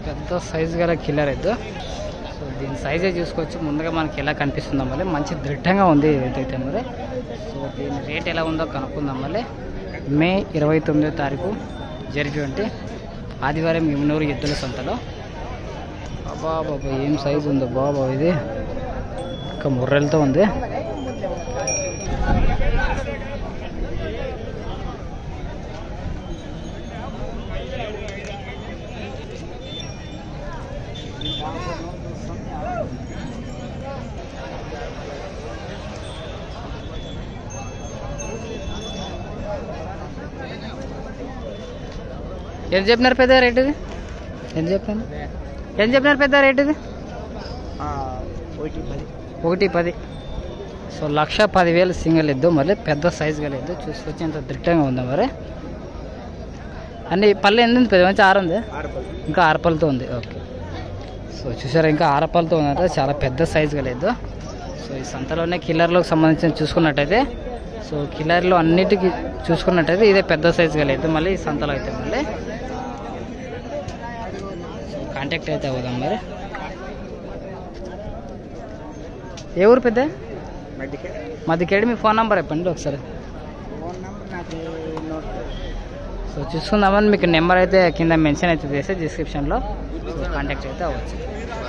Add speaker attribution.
Speaker 1: పెద్ద సైజు గల కిల్లర్ ఎద్దు సో దీని సైజే చూసుకోవచ్చు ముందుగా మనకి ఎలా కనిపిస్తుందో మళ్ళీ మంచి దృఢంగా ఉంది ఏదైతే మరి సో దీని రేట్ ఎలా ఉందో కనుక్కుందాం మళ్ళీ మే ఇరవై తొమ్మిదో తారీఖు జరిగినటువంటి ఆదివారం ఇమ్నూరు ఎద్దుల సంతలో అబ్బా బాబా ఏం సైజు ఉందో బాబా ఇది ఇంకా ముర్రెలతో ఉంది ఎంత చెప్పినారు పెద్ద రేట్ ఇది ఎంత చెప్పాను ఎంత చెప్పినారు పెద్ద రేట్ ఇది
Speaker 2: ఒకటి పది
Speaker 1: ఒకటి పది సో లక్ష పదివేలు సింగిల్ ఎద్దు మళ్ళీ పెద్ద సైజు గల ఎద్దు చూసుకొచ్చి ఎంత దృఢంగా ఉందా మరి అన్ని పల్లె ఎంత ఉంది పెద్ద మంచి ఆరు ఉంది
Speaker 2: ఆరు పది
Speaker 1: ఇంకా ఆరపలతో ఉంది ఓకే సో చూసారా ఇంకా ఆరపలతో ఉందంటే చాలా పెద్ద సైజు గలేదు సో ఈ సంతలోనే కిల్లర్లకు సంబంధించిన చూసుకున్నట్టయితే సో కిల్లర్లో అన్నిటికీ చూసుకున్నట్టయితే ఇదే పెద్ద సైజు గలేదు మళ్ళీ ఈ సంతలో అయితే మళ్ళీ సో కాంటాక్ట్ అయితే అవుదాం మరి ఏ ఊరు పెద్ద
Speaker 2: మధ్యకే
Speaker 1: మాది మీ ఫోన్ నెంబర్ చెప్పండి ఒకసారి
Speaker 2: ఫోన్ నెంబర్ నాకు నోట్
Speaker 1: సో చూసుకుందామని మీకు నెంబర్ అయితే కింద మెన్షన్ అయితే చేస్తే డిస్క్రిప్షన్లో సో కాంటాక్ట్ అయితే అవ్వచ్చు